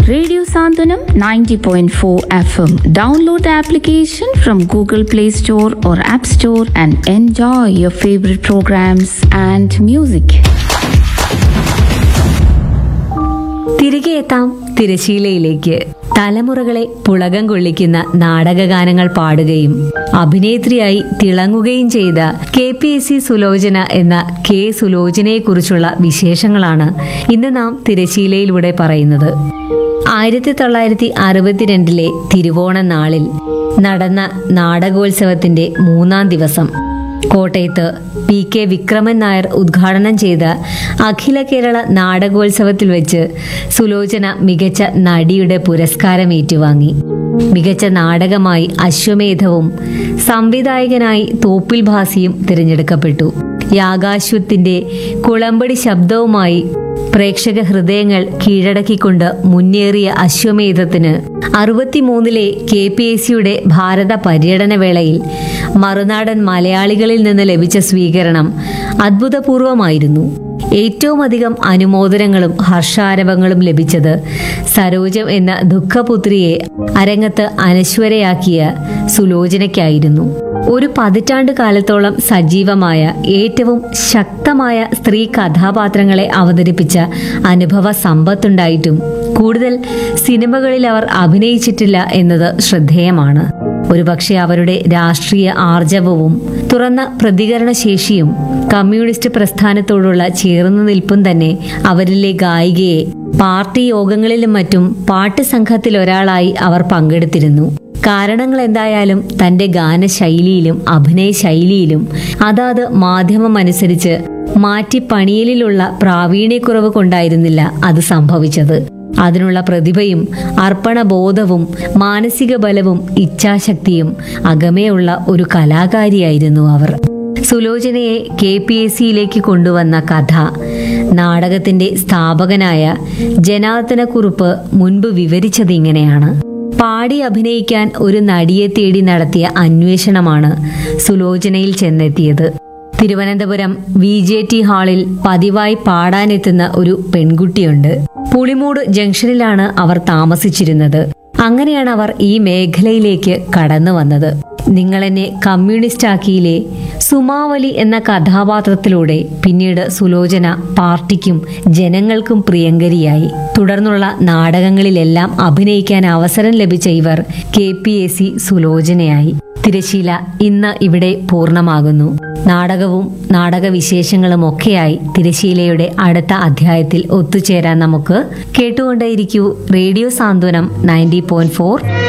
Radio Sandhanam 90.4 FM. Download the application from Google Play Store or App Store and enjoy your favorite programs and music. തിരികെ എത്താം തിരശീലയിലേക്ക് തലമുറകളെ പുളകം കൊള്ളിക്കുന്ന നാടകഗാനങ്ങൾ പാടുകയും അഭിനേത്രിയായി തിളങ്ങുകയും ചെയ്ത K P S C Sulochana എന്ന കെ സുലോചനയെക്കുറിച്ചുള്ള വിശേഷങ്ങളാണ് ഇന്ന് നാം തിരശീലയിലൂടെ പറയുന്നത് ആയിരത്തി തൊള്ളായിരത്തി അറുപത്തിരണ്ടിലെ തിരുവോണ നാളിൽ നടന്ന നാടകോത്സവത്തിന്റെ മൂന്നാം ദിവസം കോട്ടയത്ത് പി കെ വിക്രമൻ നായർ ഉദ്ഘാടനം ചെയ്ത അഖില കേരള നാടകോത്സവത്തിൽ വെച്ച് സുലോചന മികച്ച നടിയുടെ പുരസ്കാരം ഏറ്റുവാങ്ങി മികച്ച നാടകമായി അശ്വമേധവും സംവിധായകനായി തോപ്പിൽ ഭാസിയും തിരഞ്ഞെടുക്കപ്പെട്ടു യാഗാശ്വത്തിന്റെ കുളമ്പടി ശബ്ദവുമായി പ്രേക്ഷക ഹൃദയങ്ങൾ കീഴടക്കിക്കൊണ്ട് മുന്നേറിയ അശ്വമേധത്തിന് അറുപത്തിമൂന്നിലെ കെ പി എസ് സിയുടെ ഭാരത പര്യടന വേളയിൽ മറുനാടൻ മലയാളികളിൽ നിന്ന് ലഭിച്ച സ്വീകരണം അത്ഭുതപൂർവമായിരുന്നു ഏറ്റവും അധികം അനുമോദനങ്ങളും ഹർഷാരവങ്ങളും ലഭിച്ചത് സരോജം എന്ന ദുഃഖപുത്രിയെ അരങ്ങത്ത് അനശ്വരയാക്കിയ സുലോചനയ്ക്കായിരുന്നു ഒരു പതിറ്റാണ്ട് കാലത്തോളം സജീവമായ ഏറ്റവും ശക്തമായ സ്ത്രീ കഥാപാത്രങ്ങളെ അവതരിപ്പിച്ച അനുഭവ സമ്പത്തുണ്ടായിട്ടും കൂടുതൽ സിനിമകളിൽ അവർ അഭിനയിച്ചിട്ടില്ല എന്നത് ശ്രദ്ധേയമാണ് ഒരുപക്ഷെ അവരുടെ രാഷ്ട്രീയ ആർജവവും തുറന്ന പ്രതികരണശേഷിയും കമ്മ്യൂണിസ്റ്റ് പ്രസ്ഥാനത്തോടുള്ള ചേർന്നു നിൽപ്പും തന്നെ അവരിലെ ഗായികയെ പാർട്ടി യോഗങ്ങളിലും മറ്റും പാട്ട് സംഘത്തിൽ ഒരാളായി അവർ പങ്കെടുത്തിരുന്നു കാരണങ്ങൾ എന്തായാലും തന്റെ ഗാനശൈലിയിലും അഭിനയ ശൈലിയിലും അതാത് മാധ്യമം അനുസരിച്ച് മാറ്റി പണിയലിലുള്ള പ്രാവീണ്യക്കുറവ് കൊണ്ടായിരുന്നില്ല അത് സംഭവിച്ചത് അതിനുള്ള പ്രതിഭയും അർപ്പണബോധവും മാനസിക ബലവും ഇച്ഛാശക്തിയും അകമേയുള്ള ഒരു കലാകാരിയായിരുന്നു അവർ സുലോചനയെ കെ പി എസ് സിയിലേക്ക് കൊണ്ടുവന്ന കഥ നാടകത്തിന്റെ സ്ഥാപകനായ ജനാർദ്ദനക്കുറുപ്പ് മുൻപ് വിവരിച്ചത് ഇങ്ങനെയാണ് പാടി അഭിനയിക്കാൻ ഒരു നടിയെ തേടി നടത്തിയ അന്വേഷണമാണ് സുലോചനയിൽ ചെന്നെത്തിയത് തിരുവനന്തപുരം വി ജെ ടി ഹാളിൽ പതിവായി പാടാനെത്തുന്ന ഒരു പെൺകുട്ടിയുണ്ട് പുളിമൂട് ജംഗ്ഷനിലാണ് അവർ താമസിച്ചിരുന്നത് അങ്ങനെയാണ് അവർ ഈ മേഖലയിലേക്ക് കടന്നു വന്നത് നിങ്ങളെന്നെ കമ്മ്യൂണിസ്റ്റ് ആക്കിയിലെ സുമാവലി എന്ന കഥാപാത്രത്തിലൂടെ പിന്നീട് സുലോചന പാർട്ടിക്കും ജനങ്ങൾക്കും പ്രിയങ്കരിയായി തുടർന്നുള്ള നാടകങ്ങളിലെല്ലാം അഭിനയിക്കാൻ അവസരം ലഭിച്ച ഇവർ കെ പി എസ് സി സുലോചനയായി തിരശീല ഇന്ന് ഇവിടെ പൂർണ്ണമാകുന്നു നാടകവും നാടകവിശേഷങ്ങളും ഒക്കെയായി തിരശീലയുടെ അടുത്ത അധ്യായത്തിൽ ഒത്തുചേരാൻ നമുക്ക് കേട്ടുകൊണ്ടേയിരിക്കൂ radio Santhwanam ninety point four